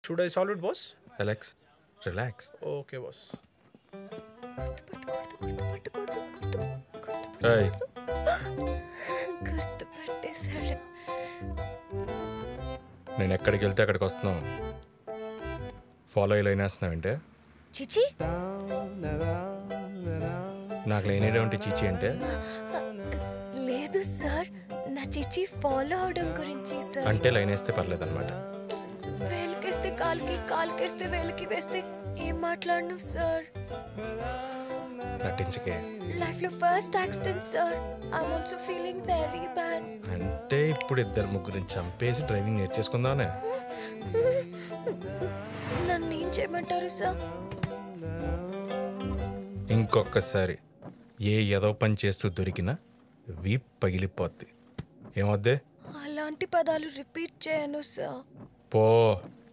should I solve it boss Alex relax okay boss గుర్తుపట్టకూడదు గుర్తు ఏయ్ గుర్తుపట్టేశాడు నేను ఎక్కడికి వెళ్తే అక్కడికి వస్తున్నావు ఫాలో అయ్యి లైన్ వేస్తున్నావంటే చిచి నాకు లేనిటువంటి చీచి అంటే లేదు సార్ నా చిచి ఫాలో అవడం గురించి సార్ అంటే లైన్ వేస్తే పర్లేదు అనమాట వేలికేస్తే కాలుకి కాలుకేస్తే వేలికి వేస్తే ఏం మాట్లాడను సార్ నటించకే లైఫ్ లో first accident sir I'm also feeling very bad అంటే ఇప్పుడు ఇద్దరు ముగ్గురిని చంపేసి డ్రైవింగ్ నేర్చేసుకుందామనే నన్ను ఏం చేయమంటారు సార్ ఇంకొకసారి ఏ ఏదో పని చేస్తూ దొరికినా వీప్ పగిలిపోద్ది ఏమొద్దే అలాంటి పదాలు రిపీట్ చేయను సార్ పో